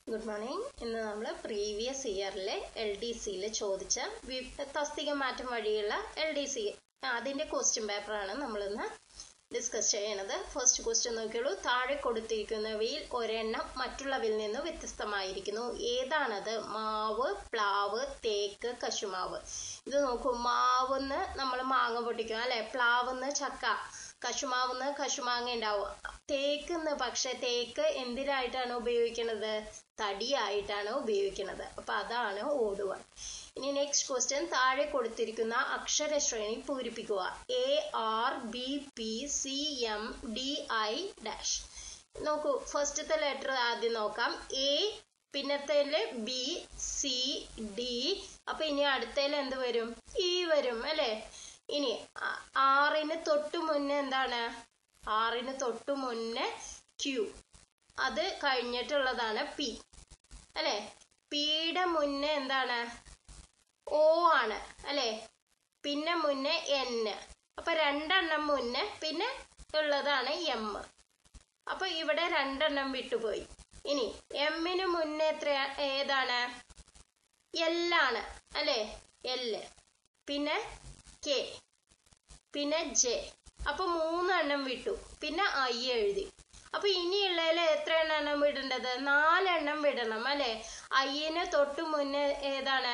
good morning ഇന്ന് നമ്മൾ previous ഇയറിലെ L D സിയിൽ ചോദിച്ച വി- തസ്തിക മാറ്റം വഴിയുള്ള എൽ ഡി സി അതിന്റെ ക്വസ്റ്റ്യൻ പേപ്പറാണ് നമ്മളിന്ന് ഡിസ്കസ് ചെയ്യണത് ഫസ്റ്റ് ക്വസ്റ്റ്യൻ നോക്കിയുള്ളൂ താഴെ കൊടുത്തിരിക്കുന്നവയിൽ ഒരെണ്ണം മറ്റുള്ളവയിൽ നിന്ന് വ്യത്യസ്തമായിരിക്കുന്നു ഏതാണത് മാവ് പ്ലാവ് തേക്ക് കശുമാവ് ഇത് നോക്കൂ മാവുന്ന് നമ്മൾ മാങ്ങ പൊട്ടിക്കും അല്ലെ പ്ലാവുന്ന് ചക്ക കശുമാവുന്ന് കശുമാങ്ങ ഉണ്ടാവും തേക്കുന്ന് പക്ഷെ തേക്ക് എന്തിനായിട്ടാണ് ഉപയോഗിക്കുന്നത് തടിയായിട്ടാണ് ഉപയോഗിക്കുന്നത് അപ്പൊ അതാണ് ഓടുവാൻ ഇനി നെക്സ്റ്റ് ക്വസ്റ്റ്യൻ താഴെ കൊടുത്തിരിക്കുന്ന അക്ഷരശ്രേണി പൂരിപ്പിക്കുക A R B P C M D I dash നോക്കൂ ഫസ്റ്റത്തെ ലെറ്റർ ആദ്യം നോക്കാം എ പിന്നത്തേല് ബി സി ഡി അപ്പൊ ഇനി അടുത്തേല് എന്ത് വരും ഇ വരും അല്ലെ ഇനി ആ- ആറിന് തൊട്ടു മുന്നേ എന്താണ് ആറിന് തൊട്ടു മുന്നേ ക്യൂ അത് കഴിഞ്ഞിട്ടുള്ളതാണ് പി അല്ലെ പിയുടെ മുന്നേ എന്താണ് ഓ ആണ് അല്ലെ പിന്നെ മുന്നേ എൻ അപ്പൊ രണ്ടെണ്ണം മുന്നേ പിന്നെ ഉള്ളതാണ് എം അപ്പൊ ഇവിടെ രണ്ടെണ്ണം വിട്ടുപോയി ഇനി എമ്മിന് മുന്നേ എത്ര ഏതാണ് എല്ലാണ് അല്ലെ എല് പിന്നെ കെ പിന്നെ ജെ അപ്പൊ മൂന്നെണ്ണം വിട്ടു പിന്നെ ഐ എഴുതി അപ്പൊ ഇനിയുള്ളതിൽ എത്ര എണ്ണം വിടേണ്ടത് നാലെണ്ണം വിടണം അല്ലെ ഐന് തൊട്ടു മുന്നേ ഏതാണ്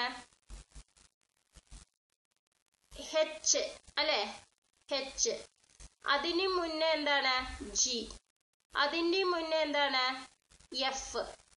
ഹെച്ച് അല്ലെ ഹെച്ച് അതിന് മുന്നേ എന്താണ് ജി അതിന്റെ മുന്നേ എന്താണ് എഫ്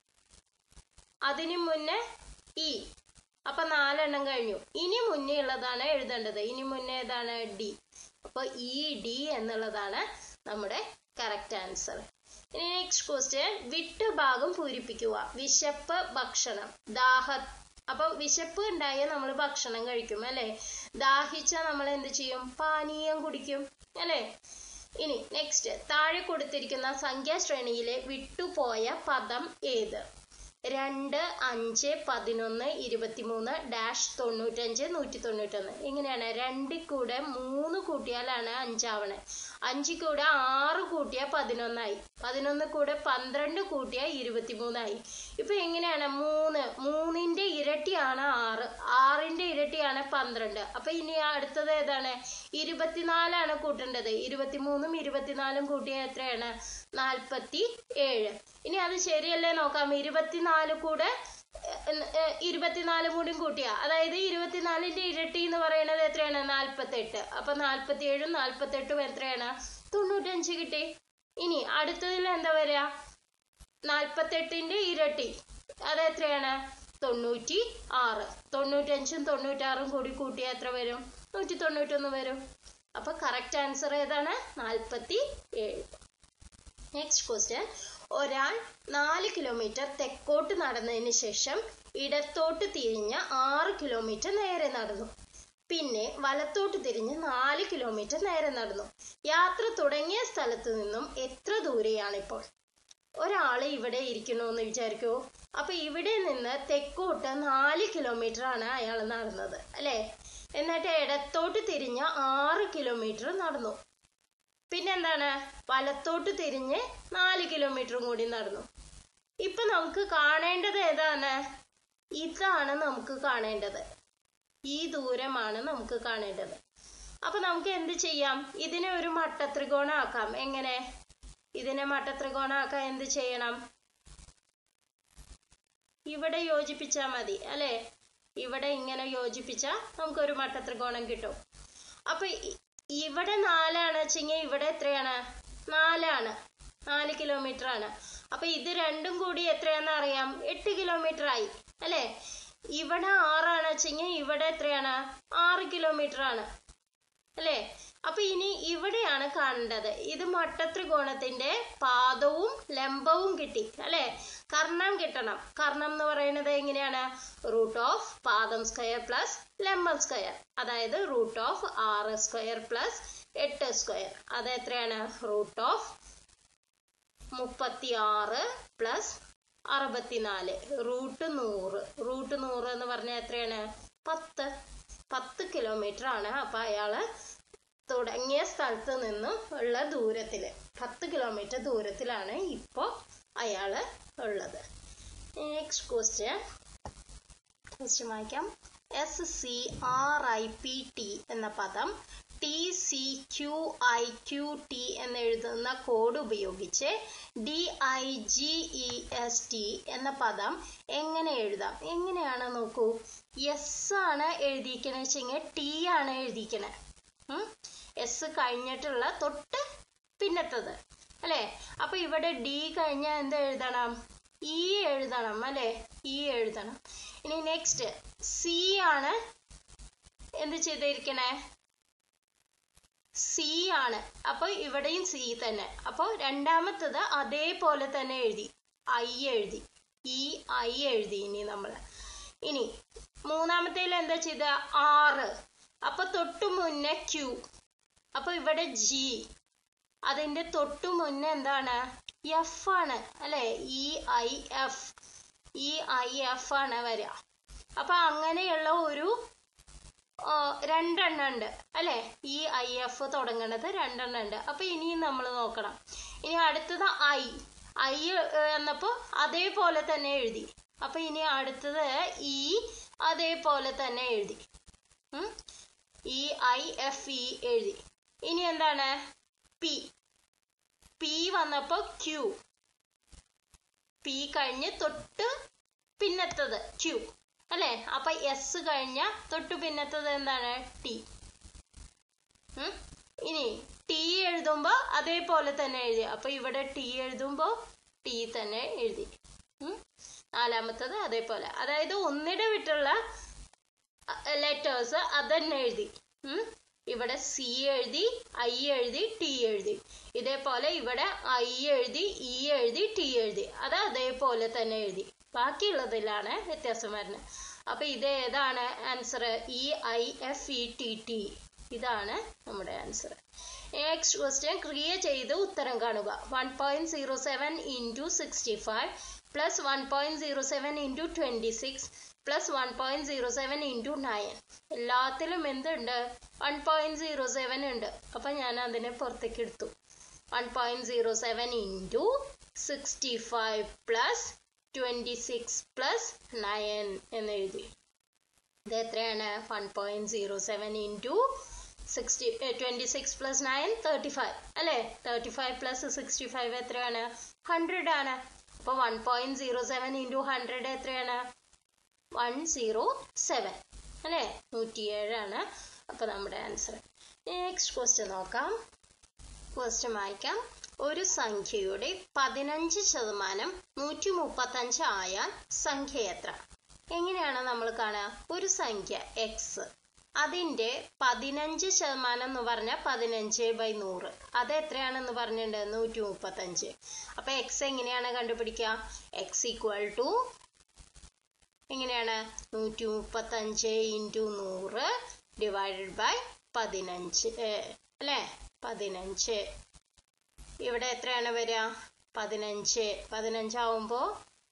അതിന് മുന്നേ ഇ അപ്പൊ നാലെണ്ണം കഴിഞ്ഞു ഇനി മുന്നേ ഉള്ളതാണ് എഴുതേണ്ടത് ഇനി മുന്നേ ഏതാണ് ഡി അപ്പൊ ഇ ഡി എന്നുള്ളതാണ് നമ്മുടെ കറക്റ്റ് ആൻസർ ഇനി നെക്സ്റ്റ് ക്വസ്റ്റ്യൻ വിട്ട് ഭാഗം പൂരിപ്പിക്കുക വിശപ്പ് ഭക്ഷണം ദാഹ അപ്പൊ വിശപ്പ് ഉണ്ടായാൽ നമ്മൾ ഭക്ഷണം കഴിക്കും അല്ലെ ദാഹിച്ചാൽ നമ്മൾ എന്ത് ചെയ്യും പാനീയം കുടിക്കും അല്ലെ ഇനി നെക്സ്റ്റ് താഴെ കൊടുത്തിരിക്കുന്ന സംഖ്യാശ്രേണിയിലെ വിട്ടുപോയ പദം ഏത് രണ്ട് അഞ്ച് പതിനൊന്ന് ഇരുപത്തിമൂന്ന് ഡാഷ് തൊണ്ണൂറ്റഞ്ച് നൂറ്റി തൊണ്ണൂറ്റൊന്ന് ഇങ്ങനെയാണ് രണ്ടിൽ കൂടെ മൂന്ന് കൂട്ടിയാലാണ് അഞ്ചാവണേ അഞ്ചിൽ കൂടെ ആറ് കൂട്ടിയാൽ പതിനൊന്നായി പതിനൊന്ന് കൂടെ പന്ത്രണ്ട് കൂട്ടിയാൽ ഇരുപത്തിമൂന്നായി ഇപ്പൊ എങ്ങനെയാണ് മൂന്ന് മൂന്നിന്റെ ഇരട്ടിയാണ് ആറ് ആറിന്റെ ഇരട്ടിയാണ് പന്ത്രണ്ട് അപ്പൊ ഇനി അടുത്തത് ഏതാണ് ഇരുപത്തിനാലാണ് കൂട്ടേണ്ടത് ഇരുപത്തിമൂന്നും ഇരുപത്തിനാലും കൂട്ടിയാൽ എത്രയാണ് നാൽപ്പത്തി ഏഴ് ഇനി അത് ശരിയല്ലേ നോക്കാം ഇരുപത്തിനാല് കൂടെ ഏഹ്, ഏഹ്, ഇരുപത്തിനാലും കൂടിയും കൂട്ടിയ അതായത് ഇരുപത്തിനാലിന്റെ ഇരട്ടി എന്ന് പറയുന്നത് എത്രയാണ് നാൽപ്പത്തെട്ട് അപ്പൊ നാൽപ്പത്തിയേഴും നാൽപ്പത്തെട്ടും എത്രയാണ് തൊണ്ണൂറ്റഞ്ച് കിട്ടി ഇനി അടുത്തതിൽ എന്താ വരിക നാൽപ്പത്തെട്ടിന്റെ ഇരട്ടി അത് എത്രയാണ് തൊണ്ണൂറ്റി ആറ് തൊണ്ണൂറ്റഞ്ചും തൊണ്ണൂറ്റാറും കൂടി കൂട്ടിയാൽ എത്ര വരും നൂറ്റി തൊണ്ണൂറ്റൊന്ന് വരും അപ്പൊ കറക്റ്റ് ആൻസർ ഏതാണ് നാൽപ്പത്തി ഏഴ് നെക്സ്റ്റ് ക്വസ്റ്റ്യൻ ഒരാൾ നാല് കിലോമീറ്റർ തെക്കോട്ട് നടന്നതിന് ശേഷം ഇടത്തോട്ട് തിരിഞ്ഞ് ആറ് കിലോമീറ്റർ നേരെ നടന്നു പിന്നെ വലത്തോട്ട് തിരിഞ്ഞ് നാല് കിലോമീറ്റർ നേരെ നടന്നു യാത്ര തുടങ്ങിയ സ്ഥലത്ത് നിന്നും എത്ര ദൂരെയാണിപ്പോൾ ഒരാള് ഇവിടെ ഇരിക്കണു എന്ന് വിചാരിക്കൂ അപ്പൊ ഇവിടെ നിന്ന് തെക്കോട്ട് നാല് കിലോമീറ്റർ ആണ് അയാൾ നടന്നത് അല്ലെ എന്നിട്ട് ഇടത്തോട്ട് തിരിഞ്ഞ് ആറ് കിലോമീറ്റർ നടന്നു പിന്നെന്താണ് വലത്തോട്ട് തിരിഞ്ഞ് നാല് കിലോമീറ്ററും കൂടി നടന്നു ഇപ്പൊ നമുക്ക് കാണേണ്ടത് ഏതാണ് ഇതാണ് നമുക്ക് കാണേണ്ടത് ഈ ദൂരമാണ് നമുക്ക് കാണേണ്ടത് അപ്പൊ നമുക്ക് എന്ത് ചെയ്യാം ഇതിനെ ഒരു മട്ടത്രികോണം ആക്കാം എങ്ങനെ ഇതിനെ മട്ടത്രികോണം ആക്കാൻ എന്ത് ചെയ്യണം ഇവിടെ യോജിപ്പിച്ചാൽ മതി അല്ലെ ഇവിടെ ഇങ്ങനെ യോജിപ്പിച്ചാൽ നമുക്കൊരു മട്ടത്രികോണം കിട്ടും അപ്പൊ ഇ- ഇവിടെ നാലാണ് വെച്ചെങ്കിൽ ഇവിടെ എത്രയാണ് നാലാണ് നാല് കിലോമീറ്റർ ആണ് അപ്പൊ ഇത് രണ്ടും കൂടി എത്രയാന്ന് അറിയാം എട്ട് കിലോമീറ്റർ ആയി അല്ലെ ഇവിടെ ആറാണ് വെച്ചെങ്കിൽ ഇവിടെ എത്രയാണ് ആറ് കിലോമീറ്റർ ആണ് അല്ലേ അപ്പൊ ഇനി ഇവിടെയാണ് കാണേണ്ടത് ഇത് മട്ടത്രികോണത്തിന്റെ പാദവും ലംബവും കിട്ടി അല്ലെ കർണം കിട്ടണം കർണം എന്ന് പറയുന്നത് എങ്ങനെയാണ് റൂട്ട് ഓഫ് പാദം സ്ക്വയർ പ്ലസ് ലംബം സ്ക്വയർ അതായത് റൂട്ട് ഓഫ് ആറ് സ്ക്വയർ പ്ലസ് എട്ട് സ്ക്വയർ അത് എത്രയാണ് റൂട്ട് ഓഫ് മുപ്പത്തി ആറ് പ്ലസ് അറുപത്തിനാല് റൂട്ട് നൂറ് റൂട്ട് നൂറ് എന്ന് പറഞ്ഞാൽ എത്രയാണ് പത്ത് പത്ത് കിലോമീറ്റർ ആണ് അപ്പൊ അയാള് തുടങ്ങിയ സ്ഥലത്ത് നിന്നും ഉള്ള ദൂരത്തില് പത്ത് കിലോമീറ്റർ ദൂരത്തിലാണ് ഇപ്പോ അയാള് ഉള്ളത് നെക്സ്റ്റ് ക്വസ്റ്റ്യൻ ക്വസ്റ്റ്യൻ വായിക്കാം S C R I P T എന്ന പദം T C Q I Q T എന്നെഴുതുന്ന കോഡ് ഉപയോഗിച്ച് D I G E S T എന്ന പദം എങ്ങനെ എഴുതാം എങ്ങനെയാണ് നോക്കൂ എസ് ആണ് എഴുതിയിരിക്കണ വെച്ചെങ്കിൽ ടി ആണ് എഴുതിയിരിക്കണേ എസ് കഴിഞ്ഞിട്ടുള്ള തൊട്ട് പിന്നത്തത് അല്ലേ അപ്പൊ ഇവിടെ ഡി കഴിഞ്ഞാൽ എന്ത് എഴുതണം ഇ എഴുതണം അല്ലേ ഇ എഴുതണം ഇനി നെക്സ്റ്റ് സി ആണ് എന്ത് ചെയ്തിരിക്കണേ സി ആണ് അപ്പൊ ഇവിടെയും സി തന്നെ അപ്പൊ രണ്ടാമത്തത് അതേപോലെ തന്നെ എഴുതി ഐ എഴുതി ഈ ഐ എഴുതി ഇനി നമ്മൾ ഇനി മൂന്നാമത്തേൽ എന്താ ചെയ്ത ആറ് അപ്പൊ തൊട്ടു മുന്നേ ക്യൂ അപ്പൊ ഇവിടെ ജി അതിന്റെ തൊട്ടു മുന്നേ എന്താണ് എഫ് ആണ് അല്ലെ E I F E I F ആണ് വരിക അപ്പൊ അങ്ങനെയുള്ള ഒരു രണ്ടെണ്ണം ഉണ്ട് അല്ലെ ഈ ഐ എഫ് തുടങ്ങണത് രണ്ടെണ്ണം ഉണ്ട് അപ്പൊ ഇനിയും നമ്മൾ നോക്കണം ഇനി അടുത്തത് ഐ ഐ എന്നപ്പോ അതേപോലെ തന്നെ എഴുതി അപ്പൊ ഇനി അടുത്തത് ഇ അതേപോലെ തന്നെ എഴുതി ഇ ഐ എഫ് ഇ എഴുതി ഇനി എന്താണ് പി പി വന്നപ്പോ ക്യൂ പി കഴിഞ്ഞ് തൊട്ട് പിന്നത്തത് ക്യൂ അല്ലെ അപ്പൊ എസ് കഴിഞ്ഞ തൊട്ടു പിന്നത്തത് എന്താണ് ടി ഇനി ടി എഴുതുമ്പോ അതേപോലെ തന്നെ എഴുതി അപ്പൊ ഇവിടെ ടി എഴുതുമ്പോ ടി തന്നെ എഴുതി നാലാമത്തത് അതേപോലെ അതായത് ഒന്നിടെ വിട്ടുള്ള ലെറ്റേഴ്സ് അതന്നെ എഴുതി ഇവിടെ സി എഴുതി ഐ എഴുതി ടി എഴുതി ഇതേപോലെ ഇവിടെ ഐ എഴുതി ഇ എഴുതി ടി എഴുതി അത് അതേപോലെ തന്നെ എഴുതി ബാക്കിയുള്ളതിലാണ് വ്യത്യാസം വരുന്നത് അപ്പൊ ഇത് ഏതാണ് answer E I F E T T ഇതാണ് നമ്മുടെ ആൻസർ നെക്സ്റ്റ് ക്വസ്റ്റ്യൻ ക്രിയ ചെയ്ത് ഉത്തരം കാണുക one point zero seven into sixty five plus one point zero seven into twenty six plus one point zero seven into nine എല്ലാത്തിലും എന്തുണ്ട് one point zero seven ഉണ്ട് അപ്പൊ ഞാൻ അതിനെ പുറത്തേക്ക് എടുത്തു one point zero seven into sixty five plus twenty six plus nine എന്ന് എഴുതി ഇത് എത്രയാണ് one point zero seven into sixty twenty six plus nine thirty five അല്ലേ thirty five plus sixty five എത്രയാണ് ഹൺഡ്രഡ് ആണ് അപ്പൊ one point zero seven into hundred എത്രയാണ് one zero seven അല്ലേ നൂറ്റിയേഴാണ് അപ്പൊ നമ്മുടെ ആൻസർ നെക്സ്റ്റ് ക്വസ്റ്റ്യൻ നോക്കാം ക്വസ്റ്റ്യൻ വായിക്കാം ഒരു സംഖ്യയുടെ പതിനഞ്ച് ശതമാനം നൂറ്റി മുപ്പത്തഞ്ച് ആയാൽ സംഖ്യ എത്ര എങ്ങനെയാണ് നമ്മൾ കാണുക ഒരു സംഖ്യ എക്സ് അതിന്റെ പതിനഞ്ച് ശതമാനം എന്ന് പറഞ്ഞാൽ പതിനഞ്ച് ബൈ നൂറ് അത് എത്രയാണെന്ന് പറഞ്ഞിട്ടുണ്ട് നൂറ്റി മുപ്പത്തഞ്ച് അപ്പൊ എക്സ് എങ്ങനെയാണ് കണ്ടുപിടിക്കുക എക്സ് ഈക്വൽ ടു എങ്ങനെയാണ് നൂറ്റി മുപ്പത്തഞ്ച് ഇൻറ്റു നൂറ് ഡിവൈഡഡ് ബൈ പതിനഞ്ച് അല്ലേ പതിനഞ്ച് ഇവിടെ എത്രയാണ് വരിക പതിനഞ്ച് പതിനഞ്ചാവുമ്പോൾ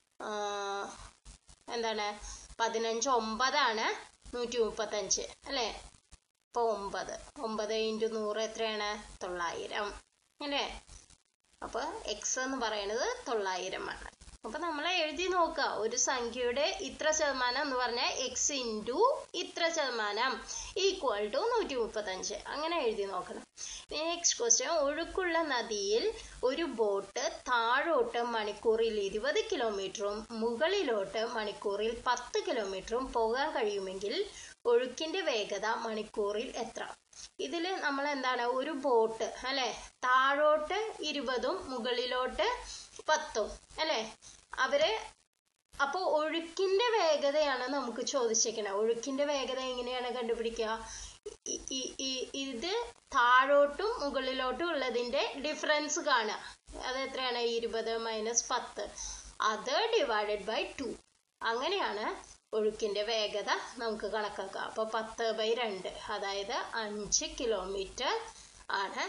എന്താണ് പതിനഞ്ച് ഒമ്പതാണ് നൂറ്റി മുപ്പത്തഞ്ച് അല്ലേ ഇപ്പോൾ ഒമ്പത് ഒമ്പത് ഇൻറ്റു നൂറ് എത്രയാണ് തൊള്ളായിരം അല്ലേ അപ്പോൾ എക്സ് എന്ന് പറയുന്നത് തൊള്ളായിരമാണ് അപ്പൊ നമ്മൾ എഴുതി നോക്കുക ഒരു സംഖ്യയുടെ ഇത്ര ശതമാനം എന്ന് പറഞ്ഞാൽ എക്സ് ഇൻറ്റു ഇത്ര ശതമാനം ഈക്വൽ ടു നൂറ്റി മുപ്പത്തഞ്ച് അങ്ങനെ എഴുതി നോക്കണം നെക്സ്റ്റ് ക്വസ്റ്റ്യൻ ഒഴുക്കുള്ള നദിയിൽ ഒരു ബോട്ട് താഴോട്ട് മണിക്കൂറിൽ ഇരുപത് കിലോമീറ്ററും മുകളിലോട്ട് മണിക്കൂറിൽ പത്ത് കിലോമീറ്ററും പോകാൻ കഴിയുമെങ്കിൽ ഒഴുക്കിന്റെ വേഗത മണിക്കൂറിൽ എത്ര ഇതിൽ നമ്മൾ എന്താണ് ഒരു ബോട്ട് അല്ലെ താഴോട്ട് ഇരുപതും മുകളിലോട്ട് പത്തും അല്ലെ അവര് അപ്പൊ ഒഴുക്കിന്റെ വേഗതയാണ് നമുക്ക് ചോദിച്ചേക്കണത് ഒഴുക്കിന്റെ വേഗത എങ്ങനെയാണ് കണ്ടുപിടിക്കുക ഇത് താഴോട്ടും മുകളിലോട്ടും ഉള്ളതിന്റെ ഡിഫറൻസ് കാണുക അത് എത്രയാണ് ഇരുപത് മൈനസ് പത്ത് അത് ഡിവൈഡഡ് ബൈ ടു അങ്ങനെയാണ് ഒഴുക്കിന്റെ വേഗത നമുക്ക് കണക്കാക്കാം അപ്പൊ പത്ത് ബൈ രണ്ട് അതായത് അഞ്ച് കിലോമീറ്റർ ആണ്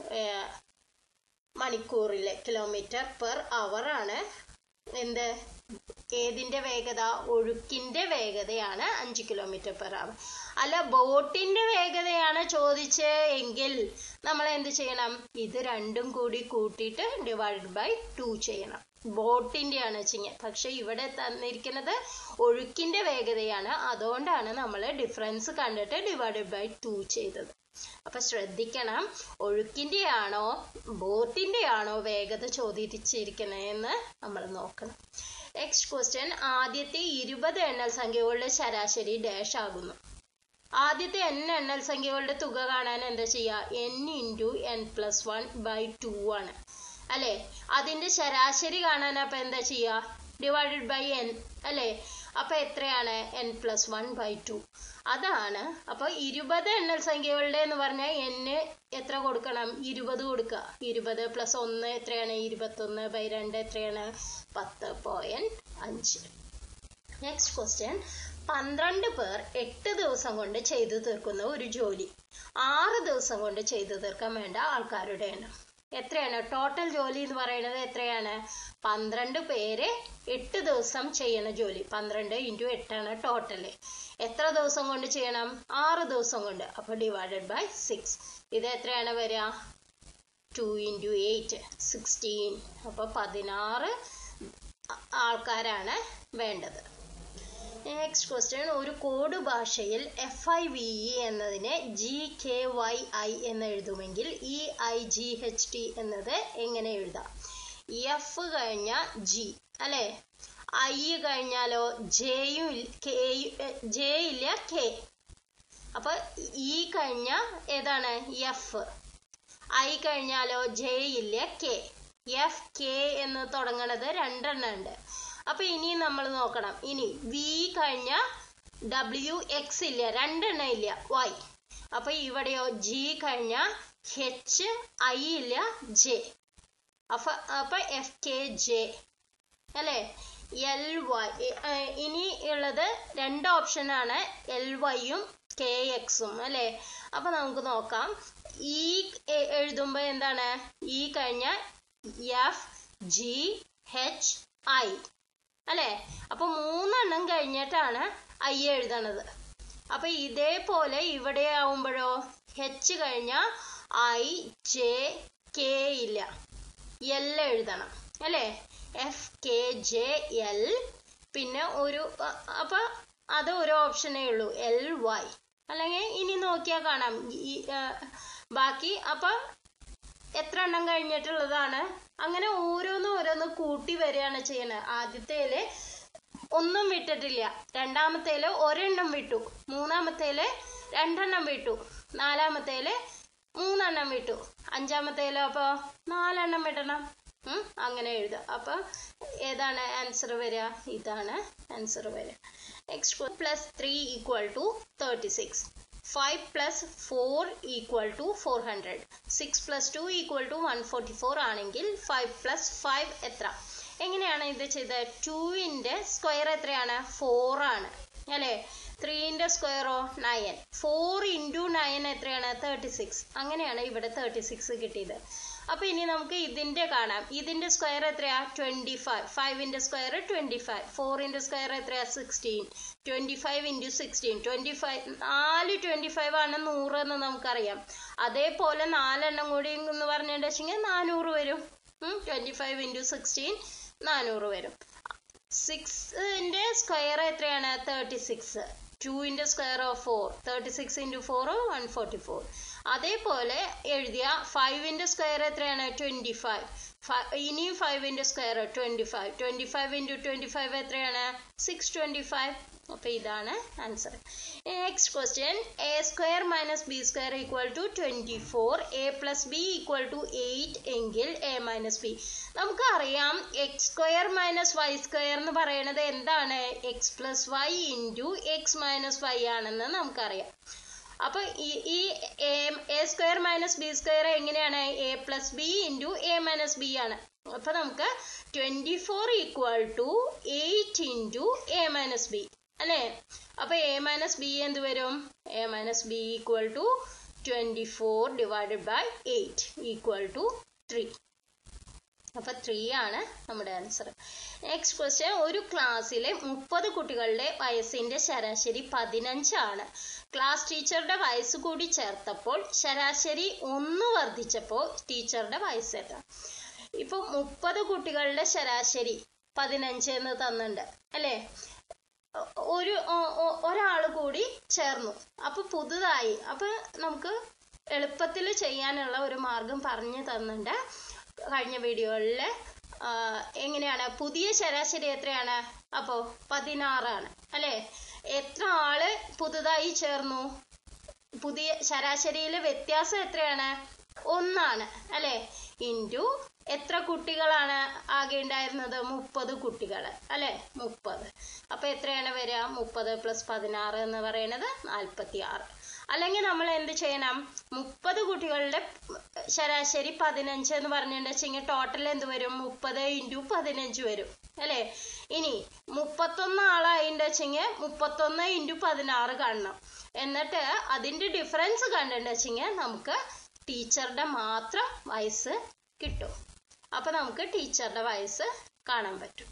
മണിക്കൂറിലെ കിലോമീറ്റർ പെർ അവർ ആണ് എന്ത് ഏതിന്റെ വേഗത ഒഴുക്കിന്റെ വേഗതയാണ് അഞ്ച് കിലോമീറ്റർ പെർ അവർ അല്ല ബോട്ടിന്റെ വേഗതയാണ് ചോദിച്ചത് എങ്കിൽ നമ്മൾ എന്ത് ചെയ്യണം ഇത് രണ്ടും കൂടി കൂട്ടിയിട്ട് ഡിവൈഡ് ബൈ ടു ചെയ്യണം ബോട്ടിന്റെ ആണ് വെച്ചിങ്ങനെ പക്ഷെ ഇവിടെ തന്നിരിക്കുന്നത് ഒഴുക്കിന്റെ വേഗതയാണ് അതുകൊണ്ടാണ് നമ്മൾ ഡിഫറൻസ് കണ്ടിട്ട് ഡിവൈഡഡ് ബൈ ടു ചെയ്തത് അപ്പൊ ശ്രദ്ധിക്കണം ഒഴുക്കിന്റെ ആണോ ബോട്ടിന്റെ ആണോ വേഗത ചോദിച്ചിരിക്കുന്നതെന്ന് നമ്മൾ നോക്കണം നെക്സ്റ്റ് ക്വസ്റ്റ്യൻ ആദ്യത്തെ ഇരുപത് എണ്ണൽ സംഖ്യകളുടെ ശരാശരി ഡാഷ് ആകുന്നു ആദ്യത്തെ എൻ എണ്ണൽ സംഖ്യകളുടെ തുക കാണാൻ എന്താ ചെയ്യുക N into N plus one by two ആണ് അല്ലെ അതിന്റെ ശരാശരി കാണാൻ അപ്പൊ എന്താ ചെയ്യുക ഡിവൈഡഡ് ബൈ എൻ അല്ലെ അപ്പൊ എത്രയാണ് N plus one by two അതാണ് അപ്പൊ ഇരുപത് എണ്ണൽ സംഖ്യകളുടെ എന്ന് പറഞ്ഞാൽ എന് എത്ര കൊടുക്കണം ഇരുപത് കൊടുക്കുക ഇരുപത് പ്ലസ് ഒന്ന് എത്രയാണ് ഇരുപത്തൊന്ന് ബൈ രണ്ട് എത്രയാണ് പത്ത് പോയിന്റ് അഞ്ച് നെക്സ്റ്റ് ക്വസ്റ്റ്യൻ പന്ത്രണ്ട് പേർ എട്ട് ദിവസം കൊണ്ട് ചെയ്തു തീർക്കുന്ന ഒരു ജോലി ആറ് ദിവസം കൊണ്ട് ചെയ്തു തീർക്കാൻ വേണ്ട ആൾക്കാരുടെ എണ്ണം എത്രയാണ് ടോട്ടൽ ജോലി എന്ന് പറയുന്നത് എത്രയാണ് പന്ത്രണ്ട് പേര് എട്ട് ദിവസം ചെയ്യണ ജോലി പന്ത്രണ്ട് ഇൻറ്റു എട്ടാണ് ടോട്ടല് എത്ര ദിവസം കൊണ്ട് ചെയ്യണം ആറ് ദിവസം കൊണ്ട് അപ്പൊ ഡിവൈഡഡ് ബൈ സിക്സ് ഇത് എത്രയാണ് വരിക ടു ഇൻറ്റു എയ്റ്റ് സിക്സ്റ്റീൻ അപ്പൊ പതിനാറ് ആൾക്കാരാണ് വേണ്ടത് നെക്സ്റ്റ് ക്വസ്റ്റ്യൻ ഒരു കോഡ് ഭാഷയിൽ എഫ് ഐ വി ഇ എന്നതിനെ ജി കെ വൈ ഐ എന്ന് എഴുതുമെങ്കിൽ E I G H T എന്നത് എങ്ങനെ എഴുതാം എഫ് കഴിഞ്ഞ ജി അല്ലെ ഐ കഴിഞ്ഞാലോ ജെയും ജെ ഇല്ല കെ അപ്പൊ ഇ കഴിഞ്ഞ ഏതാണ് എഫ് ഐ കഴിഞ്ഞാലോ ജെ ഇല്ല കെ എഫ് കെ എന്ന് തുടങ്ങണത് രണ്ടെണ്ണം ഉണ്ട് അപ്പൊ ഇനി നമ്മൾ നോക്കണം ഇനി വി കഴിഞ്ഞ ഡബ്ല്യു എക്സ് ഇല്ല രണ്ടെണ്ണം ഇല്ല വൈ അപ്പൊ ഇവിടെയോ ജി കഴിഞ്ഞ എച്ച് ഐ ഇല്ല ജെ അപ്പൊ അപ്പൊ എഫ് കെ ജെ അല്ലെ എൽ വൈ ഇനി ഉള്ളത് രണ്ട് ഓപ്ഷൻ ആണ് എൽ വൈയും കെ എക്സും അല്ലെ അപ്പൊ നമുക്ക് നോക്കാം ഈ എഴുതുമ്പോ എന്താണ് ഈ കഴിഞ്ഞ എഫ് ജി എച്ച് ഐ അല്ലെ അപ്പൊ മൂന്നെണ്ണം കഴിഞ്ഞിട്ടാണ് ഐ എഴുതണത് അപ്പൊ ഇതേപോലെ ഇവിടെ ആവുമ്പോഴോ എച്ച് കഴിഞ്ഞ ഐ ജെ കെ ഇല്ല എൽ എഴുതണം അല്ലെ എഫ് കെ ജെ എൽ പിന്നെ ഒരു അപ്പൊ അത് ഒരു ഓപ്ഷനേ ഉള്ളൂ എൽ വൈ അല്ലെങ്കിൽ ഇനി നോക്കിയാൽ കാണാം ബാക്കി അപ്പൊ എത്ര എണ്ണം കഴിഞ്ഞിട്ടുള്ളതാണ് അങ്ങനെ ഓരോന്നും ഓരോന്ന് കൂട്ടി വരികയാണ് ചെയ്യണത് ആദ്യത്തേല് ഒന്നും വിട്ടിട്ടില്ല രണ്ടാമത്തേല് ഒരെണ്ണം വിട്ടു മൂന്നാമത്തേല് രണ്ടെണ്ണം വിട്ടു നാലാമത്തേല് മൂന്നെണ്ണം വിട്ടു അഞ്ചാമത്തേലോ അപ്പൊ നാലെണ്ണം വിടണം ഉം അങ്ങനെ എഴുതാം അപ്പൊ ഏതാണ് ആൻസർ വരിക ഇതാണ് ആൻസർ വരിക next plus three equal to thirty six five plus four equal to four hundred six plus two equal to one forty four ആണെങ്കിൽ ഫൈവ് പ്ലസ് ഫൈവ് എത്ര എങ്ങനെയാണ് ഇത് ചെയ്തത് ടുവിന്റെ സ്ക്വയർ എത്രയാണ് ഫോർ ആണ് അല്ലെ ത്രീന്റെ സ്ക്വയറോ നയൻ ഫോർ ഇൻറ്റു നയൻ എത്രയാണ് തേർട്ടി സിക്സ് അങ്ങനെയാണ് ഇവിടെ തേർട്ടി സിക്സ് കിട്ടിയത് അപ്പൊ ഇനി നമുക്ക് ഇതിന്റെ കാണാം ഇതിന്റെ സ്ക്വയർ എത്രയാ ട്വന്റി ഫൈവ് ഫൈവിന്റെ സ്ക്വയർ ട്വന്റി ഫൈവ് ഫോറിന്റെ സ്ക്വയർ എത്രയാ sixteen twenty five into sixteen twenty five നാല് ട്വന്റി ഫൈവ് ആണ് നൂറ് എന്ന് നമുക്കറിയാം അതേപോലെ നാലെണ്ണം കൂടി എന്ന് പറഞ്ഞിട്ടുണ്ടെങ്കിൽ നാനൂറ് വരും ട്വന്റി ഫൈവ് ഇൻറ്റു സിക്സ്റ്റീൻ നാനൂറ് വരും സിക്സിന്റെ സ്ക്വയർ എത്രയാണ് തേർട്ടി സിക്സ് ടുവിന്റെ square of four thirty six into four one forty four അതേപോലെ എഴുതിയ ഫൈവിന്റെ സ്ക്വയർ എത്രയാണ് ട്വന്റി ഫൈവ് ഇനി ഫൈവിന്റെ square twenty five twenty five into twenty five എത്രയാണ് സിക്സ് ട്വന്റി ഫൈവ് അപ്പൊ ഇതാണ് answer next question A square minus B square equal to twenty four A plus B equal to eight എങ്കിൽ A minus B നമുക്ക് അറിയാം X square minus Y square എന്ന് പറയുന്നത് എന്താണ് X plus Y into X minus Y ആണെന്ന് നമുക്കറിയാം അപ്പൊ ഈ A square minus B square എങ്ങനെയാണ് A plus B into A minus B ആണ് അപ്പൊ നമുക്ക് twenty four equal to eight into A minus B അല്ലേ അപ്പൊ എ മൈനസ് ബി എന്ത് വരും A minus B equal to twenty four divided by eight equal to three അപ്പൊ three ആണ് നമ്മുടെ ആൻസർ നെക്സ്റ്റ് ക്വസ്റ്റ്യൻ ഒരു ക്ലാസ്സിലെ മുപ്പത് കുട്ടികളുടെ വയസ്സിന്റെ ശരാശരി പതിനഞ്ചാണ് ക്ലാസ് ടീച്ചറുടെ വയസ്സ് കൂടി ചേർത്തപ്പോൾ ശരാശരി ഒന്ന് വർദ്ധിച്ചപ്പോൾ ടീച്ചറുടെ വയസ്സ് എത്ര ഇപ്പൊ മുപ്പത് കുട്ടികളുടെ ശരാശരി പതിനഞ്ച് എന്ന് തന്നിട്ടുണ്ട് അല്ലേ ഒരു ഒരാൾ കൂടി ചേർന്നു അപ്പൊ പുതുതായി അപ്പൊ നമുക്ക് എളുപ്പത്തിൽ ചെയ്യാനുള്ള ഒരു മാർഗം പറഞ്ഞു തന്നിട്ടുണ്ട് കഴിഞ്ഞ വീഡിയോകളിൽ എങ്ങനെയാണ് പുതിയ ശരാശരി എത്രയാണ് അപ്പോ പതിനാറാണ് അല്ലെ എത്ര ആള് പുതുതായി ചേർന്നു പുതിയ ശരാശരിയിലെ വ്യത്യാസം എത്രയാണ് ഒന്നാണ് അല്ലെ ഇൻറ്റു എത്ര കുട്ടികളാണ് ആകെ ഉണ്ടായിരുന്നത് മുപ്പത് കുട്ടികൾ അല്ലെ മുപ്പത് അപ്പൊ എത്രയാണ് വരിക മുപ്പത് പ്ലസ് പതിനാറ് എന്ന് പറയുന്നത് നാൽപ്പത്തി ആറ് അല്ലെങ്കിൽ നമ്മൾ എന്ത് ചെയ്യണം മുപ്പത് കുട്ടികളുടെ ശരാശരി പതിനഞ്ച് എന്ന് പറഞ്ഞിട്ടുണ്ടെങ്കിൽ ടോട്ടൽ എന്ത് വരും മുപ്പത് ഇൻറ്റു പതിനഞ്ച് വരും അല്ലെ ഇനി മുപ്പത്തൊന്ന് ആളായിണ്ടെച്ചെങ്കിൽ മുപ്പത്തൊന്ന് ഇൻറ്റു പതിനാറ് കാണണം എന്നിട്ട് അതിന്റെ ഡിഫറൻസ് കണ്ടിട്ടുണ്ടെച്ചെങ്കിൽ നമുക്ക് ടീച്ചറുടെ മാത്രം വയസ്സ് കിട്ടും അപ്പൊ നമുക്ക് ടീച്ചറുടെ വയസ്സ് കാണാൻ പറ്റും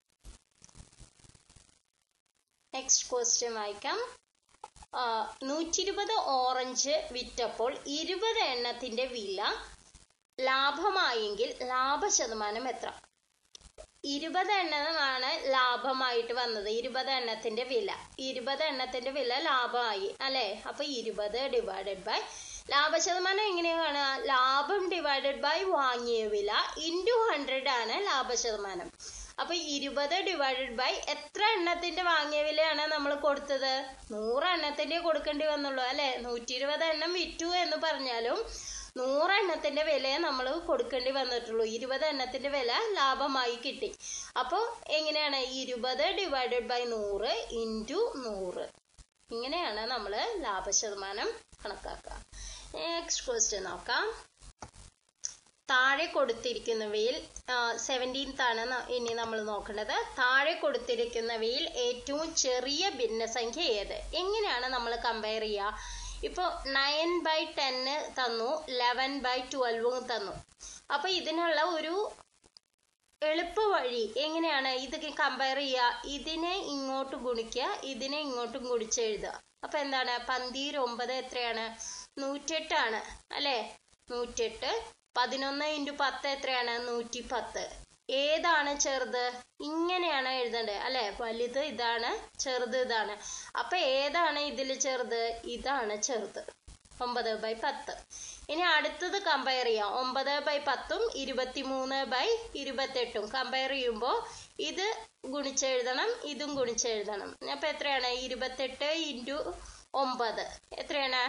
നെക്സ്റ്റ് ക്വസ്റ്റ്യൻ വായിക്കാം നൂറ്റി ഇരുപത് ഓറഞ്ച് വിറ്റപ്പോൾ ഇരുപത് എണ്ണത്തിന്റെ വില ലാഭമായെങ്കിൽ ലാഭശതമാനം എത്ര ഇരുപത് എണ്ണമാണ് ലാഭമായിട്ട് വന്നത് ഇരുപത് എണ്ണത്തിന്റെ വില ഇരുപത് എണ്ണത്തിന്റെ വില ലാഭമായി അല്ലെ അപ്പൊ ഇരുപത് ഡിവൈഡഡ് ബൈ ലാഭശതമാനം എങ്ങനെയാണ് ലാഭം ഡിവൈഡഡ് ബൈ വാങ്ങിയ വില ഇൻറ്റു ഹൺഡ്രഡ് ആണ് ലാഭശതമാനം അപ്പൊ ഇരുപത് ഡിവൈഡഡ് ബൈ എത്ര എണ്ണത്തിന്റെ വാങ്ങിയ വിലയാണ് നമ്മൾ കൊടുത്തത് നൂറ് എണ്ണത്തിന്റെ കൊടുക്കേണ്ടി വന്നുള്ളൂ അല്ലെ നൂറ്റി ഇരുപത് എണ്ണം വിറ്റു എന്ന് പറഞ്ഞാലും നൂറ് എണ്ണത്തിന്റെ വിലയെ നമ്മൾ കൊടുക്കേണ്ടി വന്നിട്ടുള്ളൂ ഇരുപത് എണ്ണത്തിന്റെ വില ലാഭമായി കിട്ടി അപ്പോൾ എങ്ങനെയാണ് ഇരുപത് ഡിവൈഡഡ് ബൈ നൂറ് ഇൻറ്റു നൂറ് ഇങ്ങനെയാണ് നമ്മൾ ലാഭശതമാനം കണക്കാക്കുക നെക്സ്റ്റ് ക്വസ്റ്റ്യൻ നോക്കാം താഴെ കൊടുത്തിരിക്കുന്നവയിൽ സെവൻറ്റീൻത്ത് ആണ് ഇനി നമ്മൾ നോക്കേണ്ടത് താഴെ കൊടുത്തിരിക്കുന്നവയിൽ ഏറ്റവും ചെറിയ ഭിന്നസംഖ്യ ഏത് എങ്ങനെയാണ് നമ്മൾ കമ്പയർ ചെയ്യുക ഇപ്പോൾ നയൻ ബൈ ടെന്ന് തന്നു ലെവൻ ബൈ ട്വൽവും തന്നു അപ്പൊ ഇതിനുള്ള ഒരു എളുപ്പ വഴി എങ്ങനെയാണ് ഇത് കമ്പയർ ചെയ്യുക ഇതിനെ ഇങ്ങോട്ട് ഗുണിക്കുക ഇതിനെ ഇങ്ങോട്ടും ഗുണിച്ചെഴുതുക അപ്പൊ എന്താണ് പന്തീര് ഒമ്പത് എത്രയാണ് നൂറ്റെട്ടാണ് അല്ലെ നൂറ്റെട്ട് പതിനൊന്ന് ഇൻറ്റു പത്ത് എത്രയാണ് നൂറ്റി പത്ത് ഏതാണ് ചെറുത് ഇങ്ങനെയാണ് എഴുതേണ്ടത് അല്ലെ വലുത് ഇതാണ് ചെറുത് ഇതാണ് അപ്പൊ ഏതാണ് ഇതിൽ ചെറുത് ഇതാണ് ചെറുത് ഒമ്പത് ബൈ പത്ത് ഇനി അടുത്തത് കമ്പയർ ചെയ്യാം ഒമ്പത് ബൈ പത്തും ഇരുപത്തിമൂന്ന് ബൈ ഇരുപത്തെട്ടും കമ്പയർ ചെയ്യുമ്പോൾ ഇത് ഗുണിച്ചെഴുതണം ഇതും ഗുണിച്ചെഴുതണം അപ്പൊ എത്രയാണ് ഇരുപത്തെട്ട് ഇൻറ്റു ഒമ്പത് എത്രയാണ്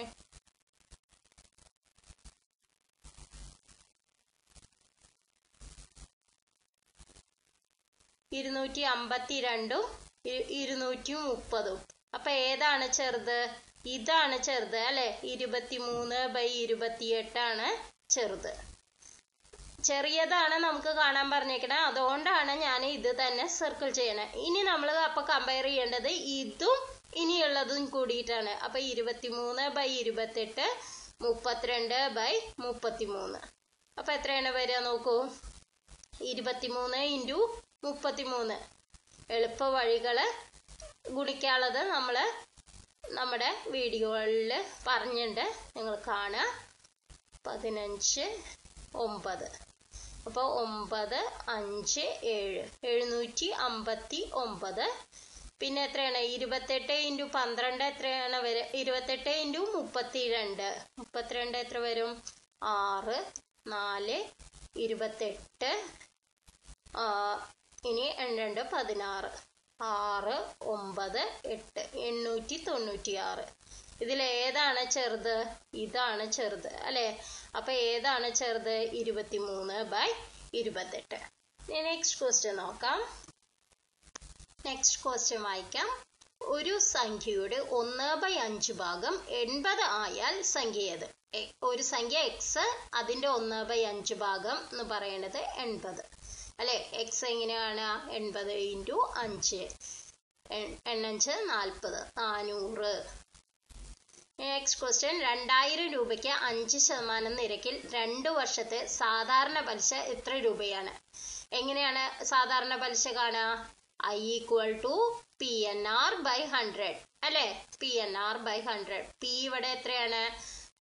ഇരുന്നൂറ്റി അമ്പത്തി രണ്ടും ഇരുന്നൂറ്റി മുപ്പതും അപ്പൊ ഏതാണ് ചെറുത് ഇതാണ് ചെറുത് അല്ലെ ഇരുപത്തിമൂന്ന് ബൈ ഇരുപത്തിയെട്ടാണ് ചെറുത് ചെറിയതാണ് നമുക്ക് കാണാൻ പറഞ്ഞേക്കണേ അതുകൊണ്ടാണ് ഞാൻ ഇത് തന്നെ സർക്കിൾ ചെയ്യണേ ഇനി നമ്മൾ അപ്പൊ കമ്പയർ ചെയ്യേണ്ടത് ഇതും ഇനിയുള്ളതും കൂടിയിട്ടാണ് അപ്പൊ ഇരുപത്തിമൂന്ന് ബൈ ഇരുപത്തെട്ട് മുപ്പത്തിരണ്ട് ബൈ മുപ്പത്തിമൂന്ന് അപ്പൊ എത്രയാണ് വരിക നോക്കൂ ഇരുപത്തിമൂന്ന് ഇൻറ്റു മുപ്പത്തിമൂന്ന് എളുപ്പ വഴികള് ഗുണിക്കാനുള്ളത് നമ്മൾ നമ്മുടെ വീഡിയോകളിൽ പറഞ്ഞിട്ടുണ്ട് നിങ്ങൾ കാണുക പതിനഞ്ച് ഒമ്പത് അപ്പോൾ ഒമ്പത് അഞ്ച് ഏഴ് എഴുന്നൂറ്റി അമ്പത്തി ഒമ്പത് പിന്നെ എത്രയാണ് ഇരുപത്തെട്ട് ഇൻറ്റു പന്ത്രണ്ട് എത്രയാണ് വരെ ഇരുപത്തെട്ട് ഇൻറ്റു മുപ്പത്തി രണ്ട് മുപ്പത്തിരണ്ട് എത്ര വരും ആറ് നാല് ഇരുപത്തെട്ട് ഇനി എണ്ണണ്ട് പതിനാറ് ആറ് ഒമ്പത് എട്ട് എണ്ണൂറ്റി തൊണ്ണൂറ്റി ആറ് ഇതിൽ ഏതാണ് ചെറുത് ഇതാണ് ചെറുത് അല്ലെ അപ്പൊ ഏതാണ് ചെറുത് ഇരുപത്തിമൂന്ന് ബൈ ഇരുപത്തെട്ട് നെക്സ്റ്റ് ക്വസ്റ്റ്യൻ നോക്കാം നെക്സ്റ്റ് ക്വസ്റ്റ്യൻ വായിക്കാം ഒരു സംഖ്യയുടെ ഒന്ന് ബൈ അഞ്ച് ഭാഗം എൺപത് ആയാൽ സംഖ്യ ഏത് ഒരു സംഖ്യ എക്സ് അതിന്റെ ഒന്ന് ബൈ അഞ്ച് ഭാഗം എന്ന് പറയുന്നത് എൺപത് അല്ലെ എക്സ് എങ്ങനെയാണ് എൺപത് ഇൻറ്റു അഞ്ച് എണ്ണഞ്ച് നാൽപ്പത് നാനൂറ് നെക്സ്റ്റ് ക്വസ്റ്റ്യൻ രണ്ടായിരം രൂപയ്ക്ക് അഞ്ച് ശതമാനം നിരക്കിൽ രണ്ട് വർഷത്തെ സാധാരണ പലിശ എത്ര രൂപയാണ് എങ്ങനെയാണ് സാധാരണ പലിശ കാണുക I equal to P N R by hundred അല്ലെ P N R by hundred P ഇവിടെ എത്രയാണ്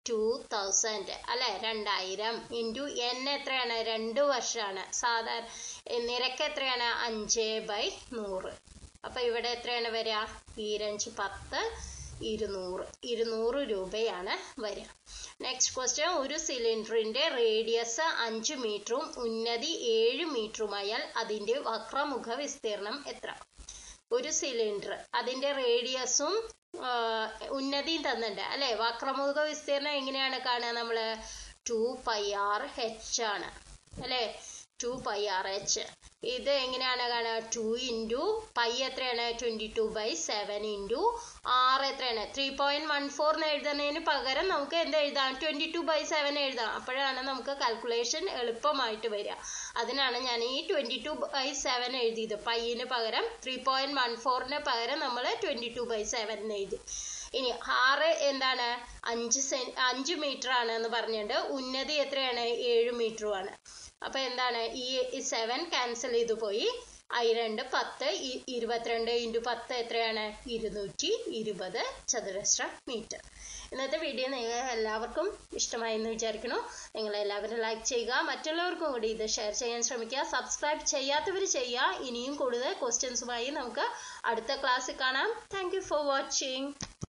ടു തൗസൻഡ് അല്ലെ രണ്ടായിരം ഇൻറ്റു എൻ എത്രയാണ് രണ്ട് വർഷമാണ് സാധാരണ നിരക്ക് എത്രയാണ് അഞ്ച് ബൈ നൂറ് അപ്പൊ ഇവിടെ എത്രയാണ് വരിക ഈരഞ്ച് പത്ത് ഇരുന്നൂറ് ഇരുന്നൂറ് രൂപയാണ് വരിക നെക്സ്റ്റ് ക്വസ്റ്റ്യൻ ഒരു സിലിണ്ടറിന്റെ റേഡിയസ് അഞ്ച് മീറ്ററും ഉന്നതി ഏഴ് മീറ്ററുമായാൽ അതിന്റെ വക്രമുഖ വിസ്തീർണം എത്ര ഒരു സിലിണ്ടർ അതിന്റെ റേഡിയസും ഉന്നതിയും തന്നിട്ടുണ്ട് അല്ലെ വക്രമുഖ വിസ്തീർണം എങ്ങനെയാണ് കാണുക നമ്മള് ടു പൈ ആർ എച്ച് ആണ് അല്ലെ ടു പൈ ആർ എച്ച് ഇത് എങ്ങനെയാണ് കാണുക ടു ഇൻറ്റു പൈ എത്രയാണ് twenty two by seven into R എത്രയാണ് ത്രീ പോയിന്റ് വൺ ഫോറിന് എഴുതുന്നതിന് പകരം നമുക്ക് എന്ത് എഴുതാം ട്വൻറ്റി ടു ബൈ സെവൻ എഴുതാം അപ്പോഴാണ് നമുക്ക് കാൽക്കുലേഷൻ എളുപ്പമായിട്ട് വരിക അതിനാണ് ഞാൻ ഈ ട്വൻറ്റി ടു ബൈ സെവൻ എഴുതിയത് പൈയിന് പകരം ത്രീ പോയിന്റ് വൺ ഫോറിന് പകരം നമ്മൾ ട്വൻറ്റി ടു ബൈ സെവൻ എഴുതി ഇനി ആറ് എന്താണ് അഞ്ച് സെ അഞ്ച് മീറ്റർ ആണ് എന്ന് പറഞ്ഞിട്ടുണ്ട് ഉന്നതി എത്രയാണ് ഏഴ് മീറ്ററുമാണ് അപ്പൊ എന്താണ് ഈ സെവൻ ക്യാൻസൽ ചെയ്തു പോയി ഐ രണ്ട് പത്ത് ഇരുപത്തിരണ്ട് ഇൻറ്റു പത്ത് എത്രയാണ് ഇരുന്നൂറ്റി ഇരുപത് ചതുരശ്ര മീറ്റർ ഇന്നത്തെ വീഡിയോ നിങ്ങൾ എല്ലാവർക്കും ഇഷ്ടമായി എന്ന് വിചാരിക്കുന്നു നിങ്ങൾ എല്ലാവരും ലൈക്ക് ചെയ്യുക മറ്റുള്ളവർക്കും കൂടി ഇത് ഷെയർ ചെയ്യാൻ ശ്രമിക്കുക സബ്സ്ക്രൈബ് ചെയ്യാത്തവർ ചെയ്യുക ഇനിയും കൂടുതൽ ക്വസ്റ്റ്യൻസുമായി നമുക്ക് അടുത്ത ക്ലാസ്സിൽ കാണാം താങ്ക് ഫോർ വാച്ചിങ്